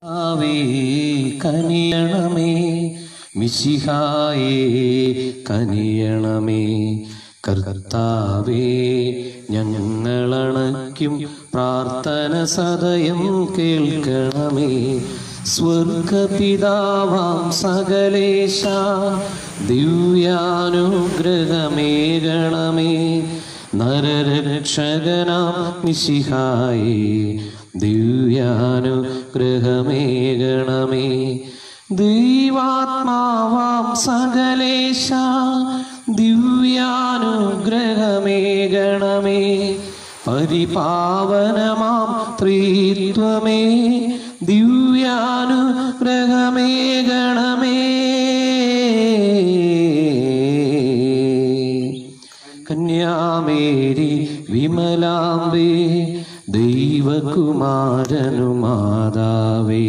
ആവേ കനിയണമേ മിശിഹായേ കനിയണമേ കർത്താവേ ഞങ്ങളണയ്ക്കും പ്രാർത്ഥന സദയം കേൾക്കണമേ സ്വർഗപിതാവാം സകലേശ ദിവ്യാനുഗ്രഹമേകണമേ നരരക്ഷകനാം മിശിഹായേ ദിവ്യാനുഗ്രഹമേകണമേ ദൈവാത്മാവാം സകലേശ ദിവ്യാനുഗ്രഹമേകണമേ പരിപാവനമാം ത്രീത്വമേ ദിവ്യാനുഗ്രഹമേകണമേ കന്യാമേരി വിമലാംബേ ദൈവകുമാരനു മാതാവേ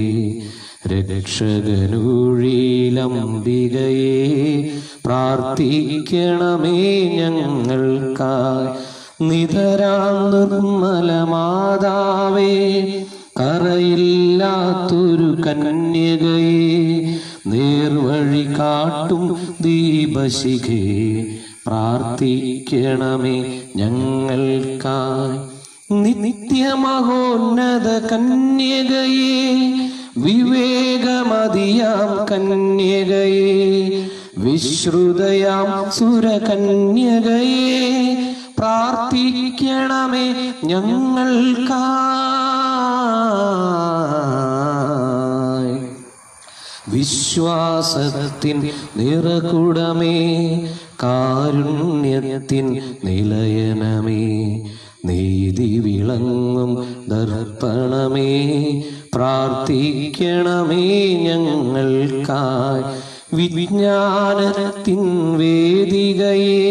രക്ഷകനൂഴിലംബികയെ പ്രാർത്ഥിക്കണമേ ഞങ്ങൾക്കായി നിതരാം നിർമ്മല മാതാവേ കറയില്ലാത്തൊരു കന്യകയെ നേർവഴി കാട്ടും ദീപശിഖേ പ്രാർത്ഥിക്കണമേ ഞങ്ങൾക്കായി നിത്യമഹോന്നത കന്യകയെ വിവേകമതിയാം കന്യകയെ വിശ്രുതയാം സുരകന്യകയെ പ്രാർത്ഥിക്കണമേ ഞങ്ങൾക്കായി വിശ്വാസത്തിൻ നിറകുടമേ കാരുണ്യത്തിൻ നിലയനമേ നീതി വിളങ്ങും ദർപ്പണമേ പ്രാർത്ഥിക്കണമേ ഞങ്ങൾക്കായി വിജ്ഞാനത്തിൻ വേദികയെ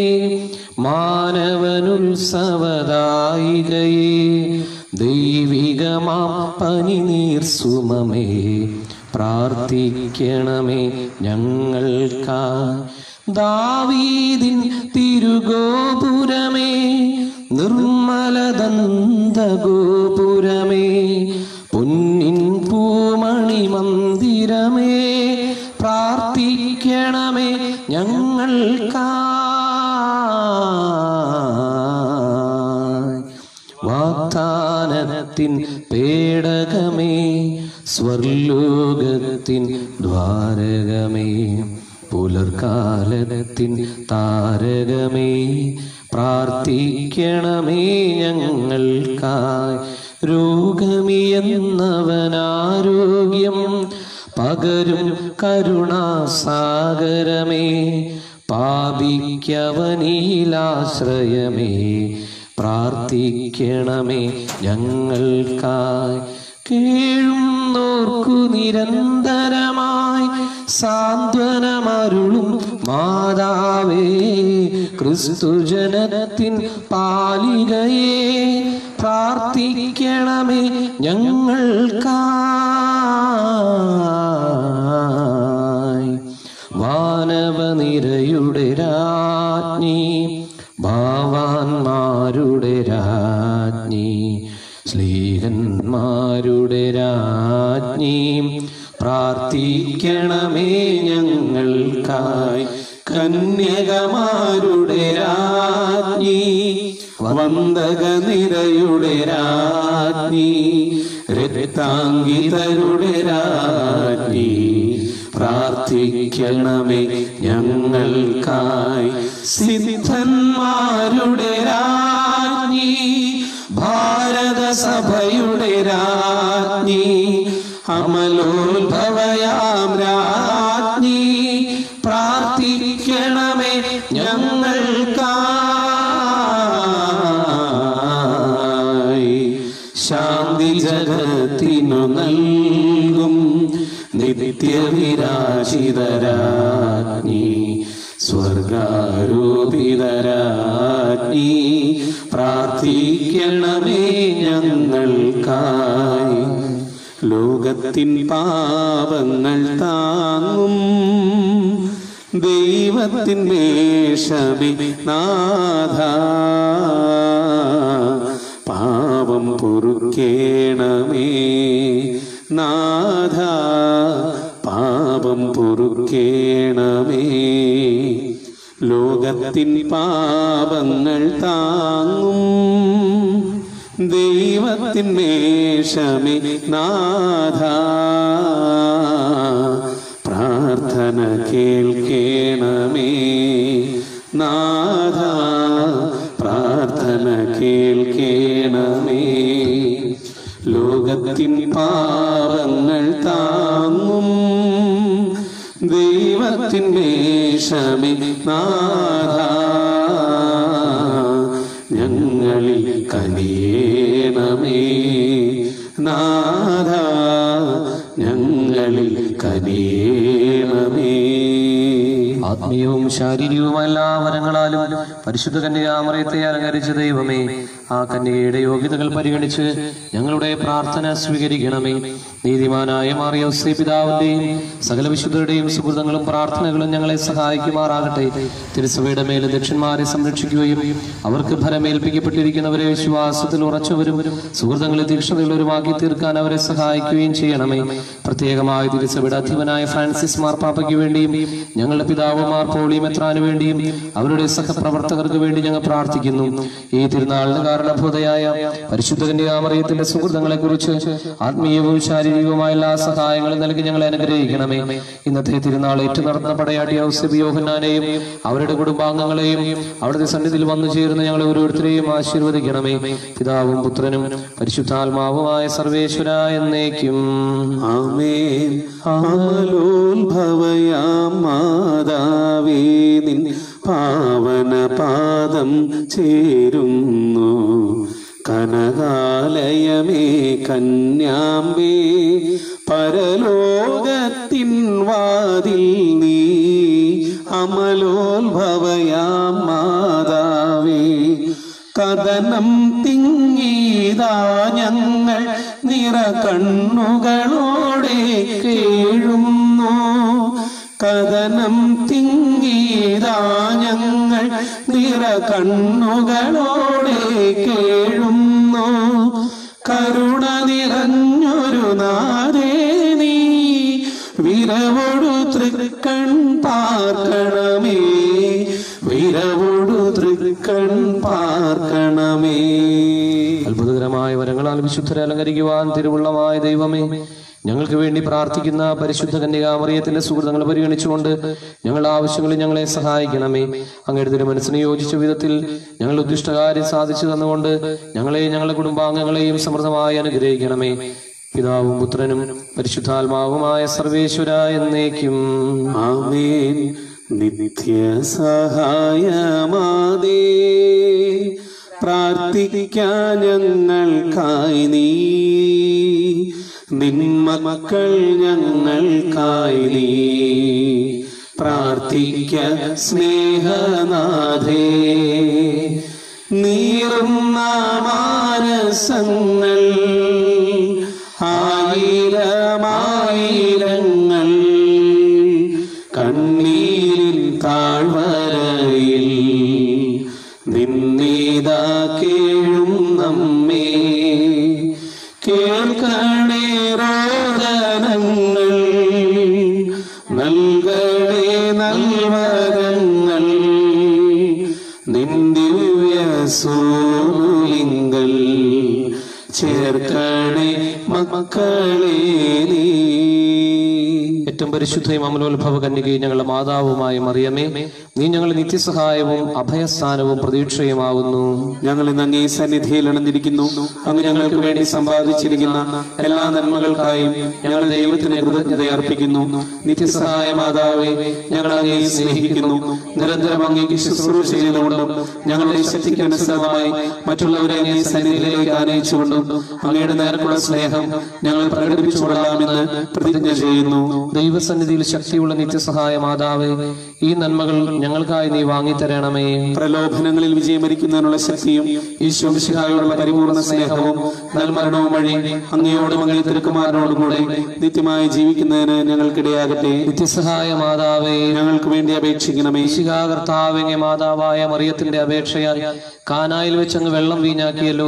മാനവനുത്സവദായികയെ ദൈവികമാം പനിനീർ സുമമേ പ്രാർത്ഥിക്കണമേ ഞങ്ങൾക്കാ ദാവീദിൻ തിരുഗോപുരമേ നിർമ്മലദന്ത ഗോപുരമേ പൊന്നിൻ പൂമണി മന്ദിരമേ പ്രാർത്ഥിക്കണമേ ഞങ്ങൾക്കായി വാഗ്ദാനത്തിൻ പേടകമേ സ്വർലോകത്തിൻ ദ്വാരകമേ പുലർക്കാലത്തിൻ താരകമേ പ്രാർത്ഥിക്കണമേ ഞങ്ങൾക്കായി രോഗമിയെന്നവനാരോഗ്യം പകരും കരുണാസാഗരമേ പാപിക്കവനീലാശ്രയമേ പ്രാർത്ഥിക്കണമേ ഞങ്ങൾക്കായി കേഴുന്നോർക്കു നിരന്തരമായി സാന്ത്വനമരുളും മാതാവേ ക്രിസ്തുജനത്തിൻ പാലികയെ പ്രാർത്ഥിക്കണമേ ഞങ്ങൾക്കായി വാനവനിരയുടെ രാജ്ഞി ഭാവാന്മാരുടെ രാജ്ഞി സ്ലീഹന്മാരുടെ രാജ്ഞി പ്രാർത്ഥിക്കണമേ ഞങ്ങൾക്കായി കന്യകമാരുടെ രാജ്ഞി വന്ദകനിരയുടെ രാജ്ഞി രക്താംഗിതരുടെ രാജ്ഞി പ്രാർത്ഥിക്കണമേ ഞങ്ങൾക്കായി സിദ്ധന്മാരുടെ രാജ്ഞി ഭാരത സഭയുടെ രാജ്ഞി അമലോത്ഭവയാം രാജ്ഞി പ്രാർത്ഥിക്കണമേ ഞങ്ങൾക്കായി ശാന്തി ജഗത്തിനു നൽകും നിത്യവിരാശിതരാജ്ഞി സ്വർഗാരോപിതരാജ്ഞി പ്രാർത്ഥിക്കണമേ ഞങ്ങൾക്കായി ലോകത്തിൻ പാപങ്ങൾ താങ്ങും ദൈവത്തിൻ മേഷമി നാഥ പാപം പൊറുക്കേണമേ നാഥ പാപം പൊറുക്കേണമേ ലോകത്തിൻ പാപങ്ങൾ താങ്ങും ദൈവത്തിൻ മേഷമേ നാഥ പ്രാർത്ഥന കേൾക്കേണമേ നാഥ പ്രാർത്ഥന കേൾക്കേണമേ ലോകത്തിൻ പാപങ്ങൾ താങ്ങും ദൈവത്തിൻ മേഷമേ നാഥ ഞങ്ങളിൽ കനിയേണമേ നാഥ ഞങ്ങളിൽ കനിയേണമേ ആത്മീയവും ശാരീരികവുമായ എല്ലാ വരങ്ങളാലും പരിശുദ്ധ കന്യകാമറയത്തെ അലങ്കരിച്ച ദൈവമേ ആ കന്യകയുടെ യോഗ്യതകൾ പരിഗണിച്ച് ഞങ്ങളുടെ പ്രാർത്ഥന സ്വീകരിക്കണമേ നീതിമാനായ മാറിയ ഔസേ പിതാവിന്റെയും സകല വിശുദ്ധരുടെയും സുഹൃതങ്ങളും പ്രാർത്ഥനകളും ഞങ്ങളെ സഹായിക്കുമാറാകട്ടെ തിരുസഭയുടെ മേലെ ദക്ഷന്മാരെ സംരക്ഷിക്കുകയും അവർക്ക് ഫലമേൽപ്പിക്കപ്പെട്ടിരിക്കുന്നവരെ വിശ്വാസത്തിൽ ഉറച്ചവരും സുഹൃതങ്ങളെ തീക്ഷ്ണതയുള്ളവരുമാക്കി തീർക്കാൻ അവരെ സഹായിക്കുകയും ചെയ്യണമേ പ്രത്യേകമായി തിരുസഭയുടെ അധിപനായ ഫ്രാൻസിസ് മാർപ്പാപ്പയ്ക്ക് വേണ്ടിയും ഞങ്ങളുടെ പിതാവുമാർ പോളി മെത്രാന് വേണ്ടിയും അവരുടെ സഹപ്രവർത്തകർക്ക് വേണ്ടി ഞങ്ങൾ പ്രാർത്ഥിക്കുന്നു ഈ തിരുനാളിന് കാരണഭൂതയായ പരിശുദ്ധ കന്യാമറിയത്തിന്റെ സുഹൃത്തുക്കളെ കുറിച്ച് ആത്മീയവും ശാരീരികവുമായ എല്ലാ സഹായങ്ങളും നൽകി ഞങ്ങളെ അനുഗ്രഹിക്കണമേ ഇന്നത്തെ തിരുനാൾ ഏറ്റു നടന്ന പടയാട്ടി ഔസബി യോഹന്നാനെയും അവരുടെ കുടുംബാംഗങ്ങളെയും അവിടുത്തെ സന്നിധിയിൽ വന്നു ചേർന്ന് ഞങ്ങളെ ഓരോരുത്തരെയും ആശീർവദിക്കണമേ പിതാവും പുത്രനും പരിശുദ്ധാത്മാവുമായ സർവേശ്വര എന്നേക്കും ആമേൻ അമലോത്ഭവയാം മാതാവേ നിൻ പാവന പാദം ചേരുന്നു കനകാലയമേ കന്യാമ്പേ പരലോകത്തിൻ വാതിൽ നീ അമലോത്ഭവയാം മാതാവേ കഥനം തിങ്ങീതാ ഞങ്ങൾ നിറ കണ്ണുകളോടെ കേഴുന്നു കഥനം തിങ്ങീതാ ഞങ്ങൾ നിറ കണ്ണുകളോടെ കേഴുന്നു കരുണ നിറഞ്ഞൊരു നാരേ നീ വിരവൊടു തൃക്കൺ പാർക്കണമേ വിരവൊടു തൃക്കൺ പാർക്കണമേ അത്ഭുതകരമായ വരങ്ങളാൽ വിശുദ്ധരെ അലങ്കരിക്കുവാൻ തിരുവുള്ളമായ ദൈവമേ ഞങ്ങൾക്ക് വേണ്ടി പ്രാർത്ഥിക്കുന്ന പരിശുദ്ധ കന്യകാമറിയത്തിന്റെ സുഹൃത്തുക്കൾ പരിഗണിച്ചുകൊണ്ട് ഞങ്ങളുടെ ആവശ്യങ്ങളിൽ ഞങ്ങളെ സഹായിക്കണമേ അങ്ങയുടെ തിരുമനസ്സിന് യോജിച്ച വിധത്തിൽ ഞങ്ങൾ ഉദ്ദിഷ്ടകാര്യം സാധിച്ചു തന്നുകൊണ്ട് ഞങ്ങളെയും ഞങ്ങളുടെ കുടുംബാംഗങ്ങളെയും സമൃദ്ധമായി അനുഗ്രഹിക്കണമേ പിതാവും പുത്രനും പരിശുദ്ധാത്മാവുമായ സർവേശ്വര എന്നേക്കും ആമേൻ നിത്യ സഹായമാതേ പ്രാർത്ഥിക്കാൻ ഞങ്ങൾക്കായി നീ നിന്മക്കൾ ഞങ്ങൾക്കായി നീ പ്രാർത്ഥിക്ക സ്നേഹനാഥേ നീറുന്ന മാനസങ്ങൾ ആയിരമായിരങ്ങൾ കണ്ണീരിൻ താഴ്വരയിൽ നിന്നീതാ കേഴും നമ്മെ കേൾക്കണേ രോദനങ്ങൾ നൽകണേ നൽവരങ്ങൾ നിന്ദിവ്യ സൂലിങ്കൽ ചേർക്കണേ മക്കളെ നീ ഏറ്റവും പരിശുദ്ധയും അമലോത്ഭവ കന്യകയും ഞങ്ങളുടെ മാതാവുമായ മറിയമേ നീ ഞങ്ങളുടെ നിത്യസഹായവും അഭയസ്ഥാനവും പ്രതീക്ഷയുമാകുന്നു ഞങ്ങൾ ഇന്ന് അങ്ങേ സന്നിധിയിൽ അണഞ്ഞിരിക്കുന്നു അങ്ങ് ഞങ്ങൾക്ക് വേണ്ടി സമ്പാദിച്ചിരിക്കുന്ന എല്ലാ നന്മകൾക്കായും ഞങ്ങൾ ദൈവത്തിന് കൃതജ്ഞത അർപ്പിക്കുന്നു നിത്യസഹായ മാതാവേ ഞങ്ങൾ അങ്ങേ സ്നേഹിക്കുന്നു നിരന്തരം അങ്ങേക്ക് ശുശ്രൂഷ ചെയ്തുകൊണ്ടും ഞങ്ങളുടെ ശക്തിക്ക് അനുസൃതമായി മറ്റുള്ളവരെ അങ്ങേ സന്നിധിയിലേക്ക് ആനയിച്ചുകൊണ്ടും അങ്ങയുടെ നേർക്കുള്ള സ്നേഹം ഞങ്ങൾ പ്രകടിപ്പിച്ചുകൊള്ളാമെന്ന് പ്രതിജ്ഞ ചെയ്യുന്നു ദൈവസന്നിധിയിൽ ശക്തിയുള്ള നിത്യസഹായ മാതാവേ ഈ നന്മകൾ ഞങ്ങൾക്കായി നീ വാങ്ങിത്തരണമേ പ്രലോഭനങ്ങളിൽ വിജയമരിക്കുന്നതിനുള്ള ശക്തിയും ഈശോ മിശിഹായോടുള്ള പരിപൂർണ സ്നേഹവും നൽമരണവും വഴി അങ്ങയോടും അങ്ങേ തിരുക്കുമാരനോടും കൂടെ നിത്യമായി ജീവിക്കുന്നതിന് ഞങ്ങൾക്കിടയാകട്ടെ നിത്യസഹായ മാതാവേ ഞങ്ങൾക്ക് വേണ്ടി അപേക്ഷിക്കണമേ കർത്താവിനെ മാതാവായ മറിയത്തിന്റെ അപേക്ഷയാൽ കാനായിൽ വെച്ച് അങ്ങ് വെള്ളം വീഞ്ഞാക്കിയല്ലോ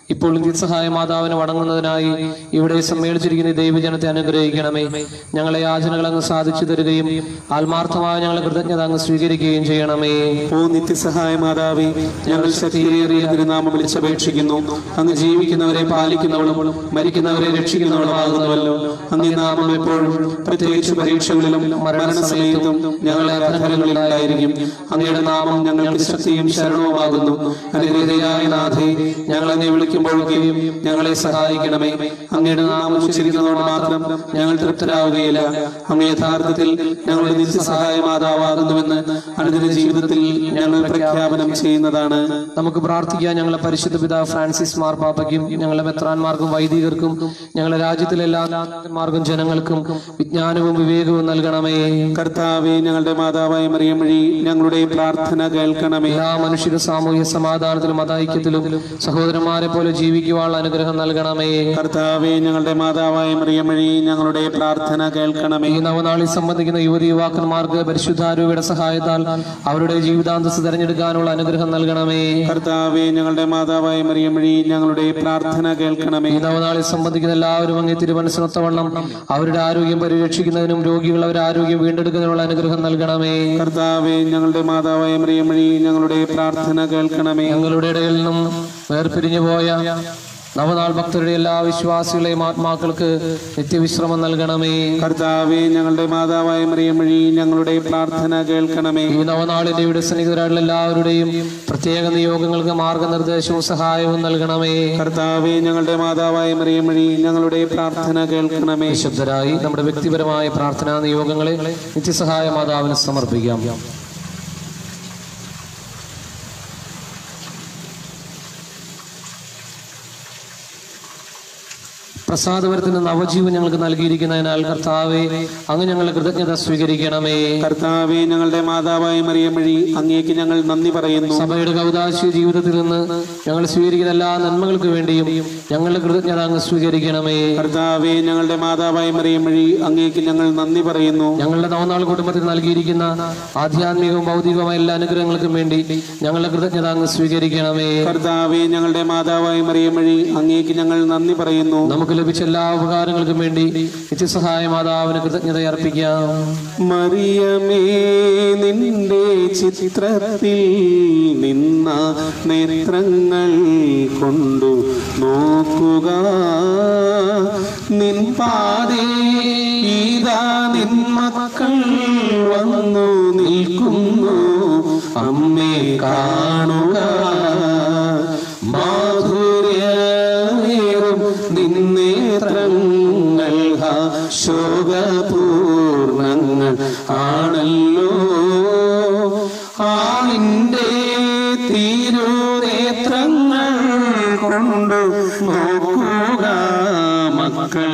ഇപ്പോൾ നിത്യസഹായ മാതാവിന് വണങ്ങുന്നതിനായി ഇവിടെ സമ്മേളിച്ചിരിക്കുന്ന ഈ ദൈവജനത്തെ അനുഗ്രഹിക്കണമേ ഞങ്ങളെ യാചനകൾ അങ്ങ് സാധിച്ചു തരികയും ആത്മാർത്ഥമായ ഞങ്ങളെ കൃതജ്ഞത അങ്ങ് സ്വീകരിക്കുകയും ചെയ്യണമേ ഓ നിത്യസഹായ മാതാവേ ഞങ്ങൾ ശക്തിയേറിയ തിരുനാമം വിളിച്ചപേക്ഷിക്കുന്നു അങ്ങ് ജീവിക്കുന്നവരെ പാലിക്കുന്നവളും മരിക്കുന്നവരെ രക്ഷിക്കുന്നവളുമാകുന്നുവല്ലോ അങ്ങ് ഈ നാമം എപ്പോഴും പ്രത്യേകിച്ച് പരീക്ഷകളിലും മരണസമയത്തും ഞങ്ങളെ അധരങ്ങളിലായിരിക്കും അങ്ങയുടെ നാമം ഞങ്ങൾക്ക് ശക്തിയും ശരണവുമാകുന്നു അനുഗ്രഹീതയായ നാഥേ ഞങ്ങൾ അങ്ങേ വിളിക്കുമ്പോഴൊക്കെയും ഞങ്ങളെ സഹായിക്കണമേ അങ്ങയുടെ നാമം ഉച്ചരിക്കുന്നതോട് മാത്രം ഞങ്ങൾ തൃപ്തരാവുകയില്ല അങ്ങ് യഥാർത്ഥത്തിൽ ഞങ്ങളുടെ നിത്യസഹായ മാതാവാകുന്നുവെന്ന് അനുദിന ജീവിതത്തിൽ ഞങ്ങൾ പ്രഖ്യാപനം ചെയ്യുന്നതാണ് നമുക്ക് പ്രാർത്ഥിക്കാം ഞങ്ങളെ പരിശുദ്ധ പിതാവ് ഫ്രാൻസിസ് മാർപ്പാപ്പയ്ക്കും ഞങ്ങളെ മെത്രാന്മാർക്കും വൈദികർക്കും ഞങ്ങളെ രാജ്യത്തിലെ എല്ലാ നാഥന്മാർക്കും ജനങ്ങൾക്കും വിജ്ഞാനവും വിവേകവും നൽകണമേ കർത്താവെ ഞങ്ങളുടെ മാതാവായ മറിയം വഴി ഞങ്ങളുടെ പ്രാർത്ഥന കേൾക്കണമേ എല്ലാ മനുഷ്യരും സാമൂഹ്യ സമാധാനത്തിലും മതൈക്യത്തിലും സഹോദരന്മാരെ പോലെ ജീവിക്കുവാനുള്ള അനുഗ്രഹം നൽകണമേ കർത്താവെ ഞങ്ങളുടെ മാതാവായ മറിയം വഴി ഞങ്ങളുടെ പ്രാർത്ഥന കേൾക്കണമേ ഈ നവനാളിൽ സംബന്ധിക്കുന്ന യുവതി യുവാക്കന്മാർക്ക് പരിശുദ്ധാരൂപയുടെ സഹായത്താൽ അവരുടെ ജീവിതാന്തസ് തിരഞ്ഞെടുക്കാനുള്ള അനുഗ്രഹം നൽകണമേ കർത്താവെ ഞങ്ങളുടെ മാതാവായ മറിയം വഴി ഞങ്ങളുടെ പ്രാർത്ഥന കേൾക്കണമേ ഈ നവനാളിൽ സംബന്ധിക്കുന്ന എല്ലാവരും അങ്ങേ തിരുമനസ്സിനൊത്തവണ്ണം അവരുടെ ആരോഗ്യം പരിരക്ഷിക്കുന്നതിനും രോഗികൾ അവരുടെ ആരോഗ്യം വീണ്ടെടുക്കുന്നതിനുള്ള അനുഗ്രഹം നൽകണമേ കർത്താവെ ഞങ്ങളുടെ മാതാവായ മറിയം വഴി ഞങ്ങളുടെ പ്രാർത്ഥന കേൾക്കണമേ ഞങ്ങളുടെ ഇടയിൽ നിന്നും വേർപിരിഞ്ഞു പോയ നവനാൾ ഭക്തരുടെ എല്ലാ വിശ്വാസികളെയും ആത്മാക്കൾക്ക് നിത്യവിശ്രമം നൽകണമേ കർത്താവെ ഞങ്ങളുടെ മാതാവായ മറിയം വഴി ഞങ്ങളുടെ പ്രാർത്ഥന കേൾക്കണമേ ഈ നവനാളിന്റെ ഇവിടെ സന്നിഹിതരായിട്ടുള്ള എല്ലാവരുടെയും പ്രത്യേക നിയോഗങ്ങൾക്ക് മാർഗനിർദ്ദേശവും സഹായവും നൽകണമേ കർത്താവെ ഞങ്ങളുടെ മാതാവായ മറിയം വഴി ഞങ്ങളുടെ പ്രാർത്ഥന കേൾക്കണമേ വിശുദ്ധരായി നമ്മുടെ വ്യക്തിപരമായ പ്രാർത്ഥനാ നിയോഗങ്ങളെ നിത്യസഹായ മാതാവിന് സമർപ്പിക്കാം പ്രസാദപരത്തിന് നവജീവൻ ഞങ്ങൾക്ക് നൽകിയിരിക്കുന്നതിനാൽ കർത്താവെ അങ്ങ് ഞങ്ങളുടെ കൃതജ്ഞത സ്വീകരിക്കണമേ കർത്താവെ ഞങ്ങളുടെ മാതാവായ മറിയം വഴി അങ്ങേക്ക് ഞങ്ങൾ നന്ദി പറയുന്നു സഭയുടെ കൗതാശിക ജീവിതത്തിൽ നിന്ന് ഞങ്ങൾ സ്വീകരിക്കുന്ന എല്ലാ നന്മകൾക്ക് വേണ്ടിയും ഞങ്ങളുടെ കൃതജ്ഞത അങ്ങ് സ്വീകരിക്കണമേ കർത്താവെ ഞങ്ങളുടെ മാതാവായ മറിയം വഴി അങ്ങേക്ക് ഞങ്ങൾ നന്ദി പറയുന്നു ഞങ്ങളുടെ നവനാൾ കുടുംബത്തിൽ നൽകിയിരിക്കുന്ന ആധ്യാത്മികവും ഭൗതികവുമായ എല്ലാ അനുഗ്രഹങ്ങൾക്കും വേണ്ടി ഞങ്ങളുടെ കൃതജ്ഞത അങ്ങ് സ്വീകരിക്കണമേ കർത്താവെ ഞങ്ങളുടെ മാതാവായ മറിയം വഴി അങ്ങേക്ക് ഞങ്ങൾ നന്ദി പറയുന്നു നമുക്ക് ലഭിച്ച എല്ലാ ഉപകാരങ്ങൾക്കും വേണ്ടി നിത്യസഹായ മാതാവിന് കൃതജ്ഞത അർപ്പിക്കാം മറിയമേ നിന്റെ ചിത്രത്തിൽ നിന്ന നേത്രങ്ങൾ കൊണ്ടു നോക്കുക നിൻ പാതേ ഇതാ നിൻ മക്കൾ വന്നു നിൽക്കുന്നു അമ്മേ കാണുക മാധുര്യേറും നിന്നേത്രങ്ങൾ ശോകപൂർണങ്ങൾ ആണല്ലോ ആളിൻ്റെ തിരുനേത്രങ്ങൾ കൊണ്ട് നോക്കുക മക്കൾ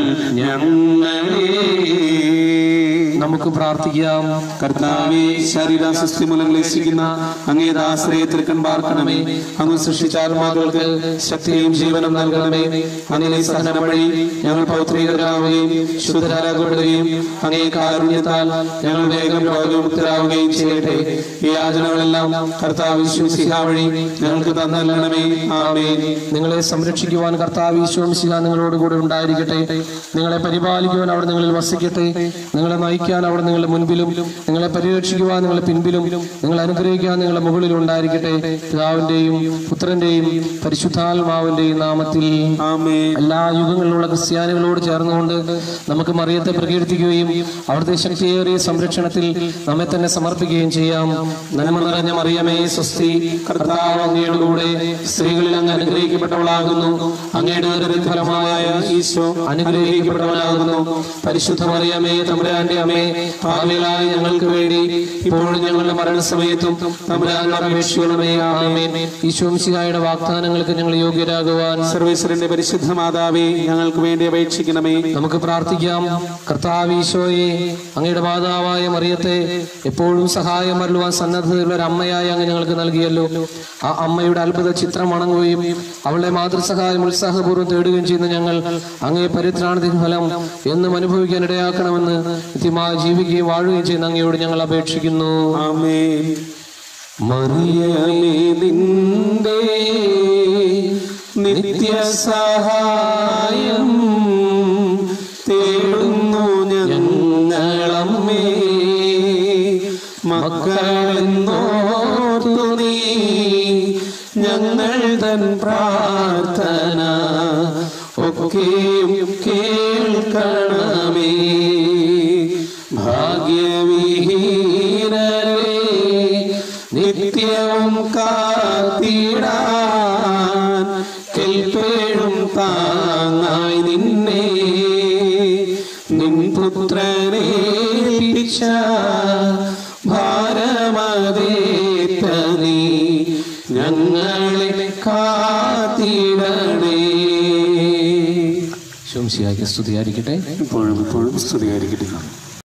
ഞങ്ങളെ നമുക്ക് പ്രാർത്ഥിക്കാം കർത്താവെ ശരീരാസ്വസ്ഥി മൂലം ക്ലേശിക്കുന്ന അങ്ങേ ദാശ്രയത്തിൽ കൺപാർക്കണമേ അങ്ങ് സൃഷ്ടിച്ച ആത്മാക്കൾക്ക് ശക്തിയും ജീവനും നൽകണമേ അങ്ങനെ സഹനം വഴി ഞങ്ങൾ പൗത്രീകരാകുകയും ശുദ്ധരാകപ്പെടുകയും അങ്ങേ കാരുണ്യത്താൽ ഞങ്ങൾ വേഗം രോഗമുക്തരാകുകയും ചെയ്യട്ടെ ഈ യാചനകളെല്ലാം കർത്താവ് വിശ്വസിഹ വഴി ഞങ്ങൾക്ക് തന്നല്ലണമേ ആമേൻ നിങ്ങളെ സംരക്ഷിക്കുവാൻ കർത്താവ് ഈശോമിശിഹ നിങ്ങളോട് കൂടെ ഉണ്ടായിരിക്കട്ടെ നിങ്ങളെ പരിപാലിക്കുവാൻ അവിടെ നിങ്ങളിൽ വസിക്കട്ടെ നിങ്ങളെ നയിക്കാൻ അവിടെ നിങ്ങളുടെ മുൻപിലും നിങ്ങളെ പരിരക്ഷിക്കുവാൻ നിങ്ങളുടെ പിൻപിലും നിങ്ങൾ അനുഗ്രഹിക്കാൻ നിങ്ങളുടെ മുകളിലും ഉണ്ടായിരിക്കട്ടെ പിതാവിന്റെയും പുത്രന്റെയും പരിശുദ്ധാത്മാവിന്റെയും നാമത്തിൽ ആമേൻ എല്ലാ യുഗങ്ങളിലുള്ള ക്രിസ്ത്യാനികളോട് ചേർന്നുകൊണ്ട് നമുക്ക് മറിയത്തെ പ്രകീർത്തിക്കുകയും അവിടുത്തെ ശക്തിയേറിയ സംരക്ഷണത്തിൽ നമ്മെ തന്നെ സമർപ്പിക്കുകയും ചെയ്യാം നന്മ നിറഞ്ഞ മറിയമേ സ്വസ്തി കർത്താവ് അങ്ങയുടെ കൂടെ സ്ത്രീകളിൽ അങ്ങ് അനുഗ്രഹിക്കപ്പെട്ടവളാകുന്നു അങ്ങയുടെ ഉദരത്തിൻ ഫലമായ ഈശോ അനുഗ്രഹിക്കപ്പെട്ടവനാകുന്നു പരിശുദ്ധ മറിയമേ തമ്പുരാന്റെ അമ്മേ ഭാവികളായ ഞങ്ങൾക്ക് വേണ്ടി ഇപ്പോഴും ഞങ്ങളുടെ മരണസമയത്തും തമ്പുരാൻ അപേക്ഷിക്കണമേ ആമേൻ ഈശോ മിശിഹായുടെ വാഗ്ദാനങ്ങൾക്ക് ഞങ്ങൾ യോഗ്യരാകുവാൻ സർവേശ്വരന്റെ പരിശുദ്ധ മാതാവേ ഞങ്ങൾക്ക് വേണ്ടി അപേക്ഷിക്കണമേ നമുക്ക് പ്രാർത്ഥിക്കാം കർത്താവ് ഈശോയെ അങ്ങയുടെ മാതാവായ മറിയത്തെ എപ്പോഴും സഹായം അരുളുവാൻ സന്നദ്ധതയുള്ള ഒരു അമ്മയായി അങ്ങ് ഞങ്ങൾക്ക് നൽകിയല്ലോ ആ അമ്മയുടെ അത്ഭുത ചിത്രം വണങ്ങുകയും അവളുടെ മാതൃസഹായം ഉത്സാഹപൂർവ്വം തേടുകയും ചെയ്യുന്ന ഞങ്ങൾ അങ്ങേ പരിത്രാണത്തിൻ ഫലം എന്നും അനുഭവിക്കാൻ ഇടയാക്കണമെന്ന് നിത്യമായി ജീവിക്കുകയും വാഴുകയും ചെയ്യുന്ന അങ്ങയോട് ഞങ്ങൾ അപേക്ഷിക്കുന്നു ആമേൻ മറിയമേ നിന്റെ നിത്യസഹായം തേടുന്നു ഞങ്ങളമ്മേ മക്കളെന്നോർത്തു നീ ഞങ്ങൾ തൻ പ്രാർത്ഥന ഒക്കെയും കേൾക്കണമേ ഭാഗ്യവിഹീനരേ നിത്യവും കാത്തിടാൻ കേൾപ്പേഴും താങ്ങായി നിന്നെ നിൻ പുത്രനെ പിച്ച ഭാരമതേറ്റ നീ ഞങ്ങളെ കാത്തിടണേ ശംശിയാക്കി സ്തുതിയായിരിക്കട്ടെ ഇപ്പോഴും ഇപ്പോഴും സ്തുതിയായിരിക്കട്ടെ